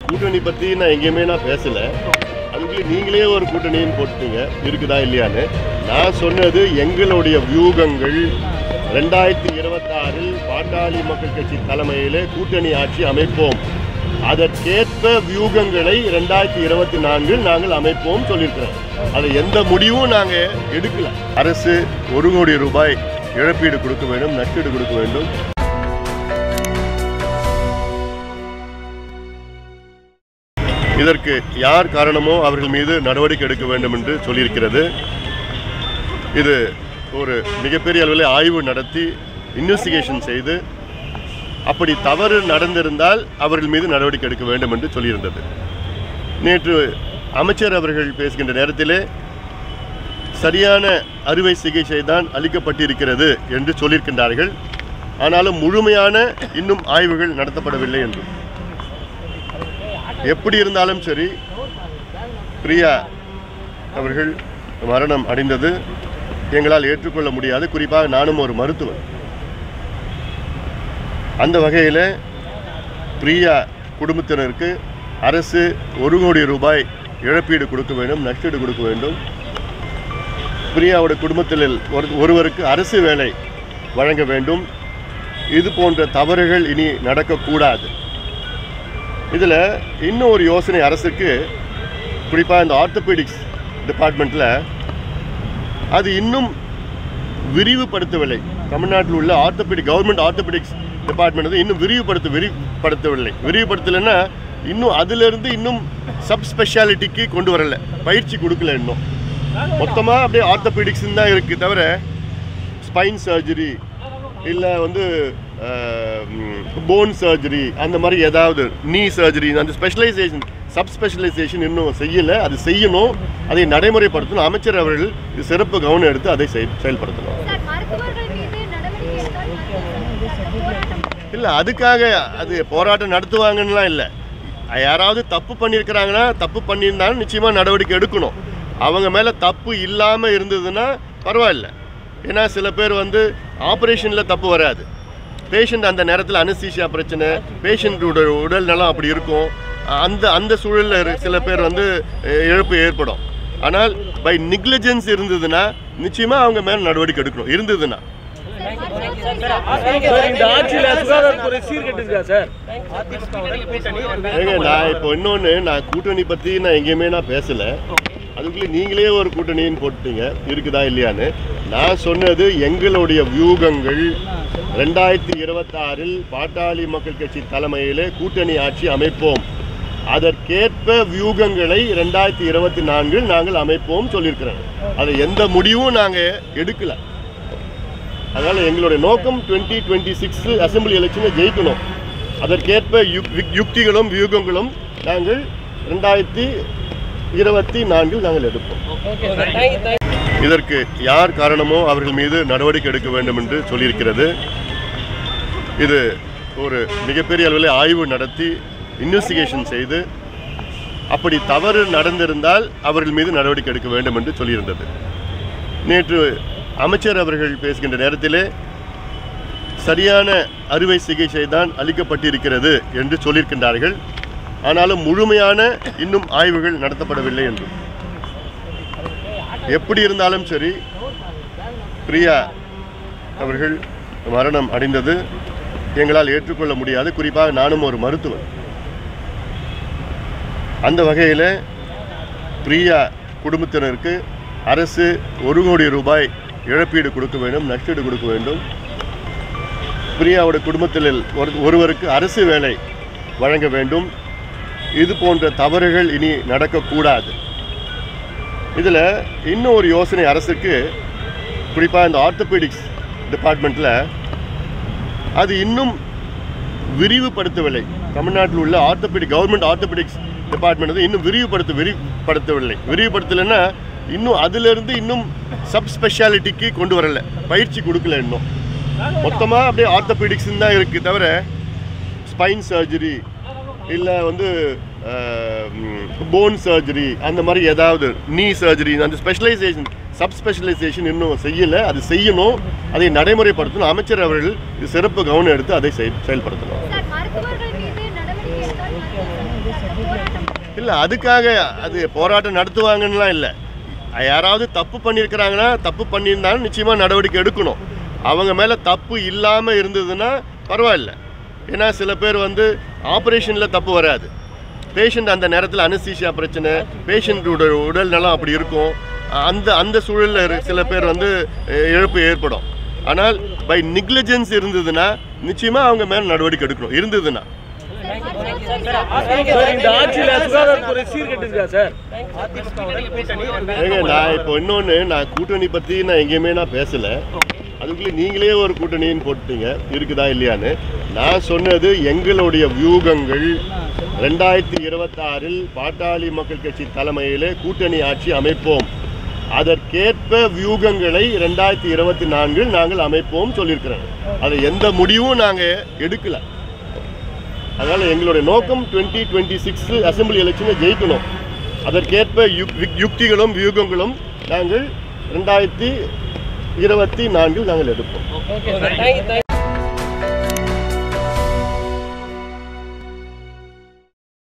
கூட்டணி பற்றி நான் எங்கேயுமே நான் பேசலை அதுக்குள்ளே நீங்களே ஒரு கூட்டணின்னு போட்டுட்டீங்க இருக்குதா இல்லையான்னு நான் சொன்னது எங்களுடைய வியூகங்கள் ரெண்டாயிரத்தி இருபத்தாறில் பாட்டாளி மக்கள் கட்சி தலைமையிலே கூட்டணி ஆட்சி அமைப்போம் அதற்கேற்ப வியூகங்களை ரெண்டாயிரத்தி இருபத்தி நான்கில் நாங்கள் அமைப்போம் சொல்லியிருக்கிறோம் அது எந்த முடிவும் நாங்கள் எடுக்கல அரசு ஒரு கோடி ரூபாய் இழப்பீடு கொடுக்க வேண்டும் நஷ்டீடு கொடுக்க வேண்டும் இதற்கு யார் காரணமோ அவர்கள் மீது நடவடிக்கை எடுக்க வேண்டும் என்று சொல்லியிருக்கிறது இது ஒரு மிகப்பெரிய அளவில் ஆய்வு நடத்தி இன்வெஸ்டிகேஷன் செய்து அப்படி தவறு நடந்திருந்தால் அவர்கள் மீது நடவடிக்கை எடுக்க வேண்டும் என்று சொல்லியிருந்தது நேற்று அமைச்சர் அவர்கள் பேசுகின்ற நேரத்திலே சரியான அறுவை சிகிச்சை தான் அளிக்கப்பட்டிருக்கிறது என்று சொல்லியிருக்கின்றார்கள் ஆனாலும் முழுமையான இன்னும் ஆய்வுகள் நடத்தப்படவில்லை என்று எப்படி இருந்தாலும் சரி பிரியா அவர்கள் மரணம் அடைந்தது எங்களால் ஏற்றுக்கொள்ள முடியாது குறிப்பாக நானும் ஒரு மருத்துவர் அந்த வகையில் பிரியா குடும்பத்தினருக்கு அரசு ஒரு கோடி ரூபாய் இழப்பீடு கொடுக்க வேண்டும் நஷ்டீடு கொடுக்க வேண்டும் பிரியாவோட குடும்பத்தில் ஒரு ஒருவருக்கு அரசு வேலை வழங்க வேண்டும் இது போன்ற தவறுகள் இனி நடக்கக்கூடாது இதில் இன்னும் ஒரு யோசனை அரசுக்கு குறிப்பாக இந்த ஆர்த்தோபெடிக்ஸ் டிபார்ட்மெண்ட்டில் அது இன்னும் விரிவுபடுத்தவில்லை தமிழ்நாட்டில் உள்ள ஆர்த்தோபெடிக் கவர்மெண்ட் ஆர்த்தோபெடிக்ஸ் டிபார்ட்மெண்ட் வந்து இன்னும் விரிவுபடுத்த விரிவுபடுத்தவில்லை விரிவுபடுத்தலைன்னா இன்னும் அதிலிருந்து இன்னும் சப் ஸ்பெஷாலிட்டிக்கு கொண்டு வரல பயிற்சி கொடுக்கல இன்னும் மொத்தமாக அப்படியே ஆர்த்தோபெடிக்ஸ் தான் இருக்குது தவிர ஸ்பைன் சர்ஜரி இல்லை வந்து போன் சர்ஜரி அந்த மாதிரி ஏதாவது நீ சர்ஜரி அந்த ஸ்பெஷலைசேஷன் சப் ஸ்பெஷலைசேஷன் இன்னும் செய்யலை அது செய்யணும் அதை நடைமுறைப்படுத்தணும் அமைச்சர் அவர்கள் இது சிறப்பு கவனம் எடுத்து அதை செய்- செயல்படுத்தணும் சார் மருத்துவர்கள் மீது நடவடிக்கை எடுத்தால் போராட்டம் இல்லை அதுக்காக அது போராட்டம் நடத்துவாங்கன்னுலாம் இல்லை யாராவது தப்பு பண்ணியிருக்கிறாங்கன்னா தப்பு பண்ணியிருந்தாலும் நிச்சயமாக நடவடிக்கை எடுக்கணும் அவங்க மேலே தப்பு இல்லாமல் இருந்ததுன்னா பரவாயில்ல ஏன்னா சில பேர் வந்து ஆப்ரேஷனில் தப்பு வராது பேஷண்ட் அந்த நேரத்தில் அனஸ்தீசியா பிரச்சனை பேஷண்ட்டோட உடல் நலம் அப்படி இருக்கும் அந்த அந்த சூழலில் இரு- சில பேர் வந்து அஹ், இழப்பு ஏற்படும் ஆனால் பை நெக்லிஜென்ஸ் இருந்ததுன்னா நிச்சயமாக அவங்க மேலே நடவடிக்கை எடுக்கணும் இருந்ததுன்னா சார் இந்த ஆட்சியில சுகாதாரத்துறை சீர்கெட்டுருக்கா சார் ஏங்க நான் இப்போ இன்னொன்று நான் கூட்டணி பற்றி நான் எங்கேயுமே நான் பேசலை அதுக்குள்ளே நீங்களே ஒரு கூட்டணின்னு போட்டுட்டீங்க இருக்குதா இல்லையான்னு நான் சொன்னது எங்களுடைய வியூகங்கள் ரெண்டாயிரத்தி இருபத்தாறில் பாட்டாளி மக்கள் கட்சி தலைமையிலே கூட்டணி ஆட்சி அமைப்போம் அதற்கேற்ப வியூகங்களை ரெண்டாயிரத்தி இருபத்தி நான்கில் நாங்கள் அமைப்போம் சொல்லியிருக்கிறோம் அது எந்த முடிவும் நாங்கள் எடுக்கலை அதனால் எங்களுடைய நோக்கம் டுவெண்ட்டி டுவெண்ட்டி சிக்ஸ் அசெம்பிளி எலெக்ஷனை ஜெயிக்கணும் அதற்கேற்ப யுக்- யுக்- யுக்திகளும் வியூகங்களும் நாங்கள் ரெண்டாயிரத்தி இருபத்தி நான்கில் நாங்கள் எடுப்போம் இதற்கு யார் காரணமோ அவர்கள் மீது நடவடிக்கை எடுக்க வேண்டும் என்று சொல்லியிருக்கிறது இது ஒரு மிகப்பெரிய அளவில் ஆய்வு நடத்தி இன்வெஸ்டிகேஷன் செய்து அப்படி தவறு நடந்திருந்தால் அவர்கள் மீது நடவடிக்கை எடுக்க வேண்டும் என்று சொல்லியிருந்தது நேற்று அமைச்சர் அவர்கள் பேசுகின்ற நேரத்திலே சரியான அறுவை சிகிச்சை தான் அளிக்கப்பட்டிருக்கிறது என்று சொல்லியிருக்கின்றார்கள் ஆனாலும் முழுமையான இன்னும் ஆய்வுகள் நடத்தப்படவில்லை என்று எப்படி இருந்தாலும் சரி பிரியா அவர்கள் மரணம் அடைந்தது எங்களால் ஏற்றுக்கொள்ள முடியாது குறிப்பாக நானும் ஒரு மருத்துவர் அந்த வகையில் பிரியா குடும்பத்தினருக்கு அரசு ஒரு கோடி ரூபாய் இழப்பீடு கொடுக்க வேண்டும் நஷ்டீடு கொடுக்க வேண்டும் பிரியாவோட குடும்பத்தில் ஒரு ஒருவருக்கு அரசு வேலை வழங்க வேண்டும் இது போன்ற தவறுகள் இனி நடக்கக்கூடாது இதில் இன்னும் ஒரு யோசனை அரசுக்கு குறிப்பாக இந்த ஆர்த்தோபெடிக்ஸ் டிபார்ட்மெண்ட்டில் அது இன்னும் விரிவுபடுத்தவில்லை தமிழ்நாட்டில் உள்ள ஆர்த்தோபெடிக் கவர்மெண்ட் ஆர்த்தோபெடிக்ஸ் டிபார்ட்மெண்ட் வந்து இன்னும் விரிவுபடுத்த விரிவுபடுத்தவில்லை விரிவுபடுத்தலைன்னா இன்னும் அதிலிருந்து இன்னும் சப் ஸ்பெஷாலிட்டிக்கு கொண்டு வரல பயிற்சி கொடுக்கல இன்னும் மொத்தமாக அப்படியே ஆர்த்தோபெடிக்ஸ் தான் இருக்குது தவிர ஸ்பைன் சர்ஜரி இல்லை வந்து போன் சர்ஜரி அந்த மாதிரி ஏதாவது நீ சர்ஜரி அந்த ஸ்பெஷலைசேஷன் சப் ஸ்பெஷலைசேஷன் இன்னும் செய்யலை அது செய்யணும் அதை நடைமுறைப்படுத்தணும் அமைச்சர் அவர்கள் இது சிறப்பு கவனம் எடுத்து அதை செய்- செயல்படுத்தணும் சார் மருத்துவர்கள் மீது நடவடிக்கை எடுத்தால் போராட்டம் இல்லை அதுக்காக அது போராட்டம் நடத்துவாங்கன்னுலாம் இல்லை யாராவது தப்பு பண்ணியிருக்கிறாங்கன்னா தப்பு பண்ணியிருந்தாலும் நிச்சயமாக நடவடிக்கை எடுக்கணும் அவங்க மேலே தப்பு இல்லாமல் இருந்ததுன்னா பரவாயில்ல ஏன்னா சில பேர் வந்து ஆப்ரேஷனில் தப்பு வராது பேஷண்ட் அந்த நேரத்தில் அனஸ்தீசியா பிரச்சனை பேஷண்ட்டோட உடல் நலம் அப்படி இருக்கும் அந்த அந்த சூழலில் இரு- சில பேர் வந்து அஹ், இழப்பு ஏற்படும் ஆனால் பை நெக்லிஜென்ஸ் இருந்ததுன்னா நிச்சயமாக அவங்க மேலே நடவடிக்கை எடுக்கணும் இருந்ததுன்னா சார் இந்த ஆட்சியில சுகாதாரத்துறை சீர்கெட்டுருக்கா சார் ஏங்க நான் இப்போ இன்னொன்று நான் கூட்டணி பற்றி நான் எங்கேயுமே நான் பேசலை அதுக்குள்ளே நீங்களே ஒரு கூட்டணின்னு போட்டுட்டீங்க இருக்குதா இல்லையான்னு நான் சொன்னது எங்களுடைய வியூகங்கள் ரெண்டாயிரத்தி இருபத்தாறில் பாட்டாளி மக்கள் கட்சி தலைமையிலே கூட்டணி ஆட்சி அமைப்போம் அதற்கேற்ப வியூகங்களை ரெண்டாயிரத்தி இருபத்தி நான்கில் நாங்கள் அமைப்போம் சொல்லியிருக்கிறோம் அதை எந்த முடிவும் நாங்கள் எடுக்கலை அதனால் எங்களுடைய நோக்கம் டுவெண்ட்டி டுவெண்ட்டி சிக்ஸ் அசம்பிளி எலெக்ஷனை ஜெயிக்கணும் அதற்கேற்ப யுக் யுக்- யுக்திகளும் வியூகங்களும் நாங்கள் ரெண்டாயிரத்தி இருபத்தி நான்கில் நாங்கள் எடுப்போம்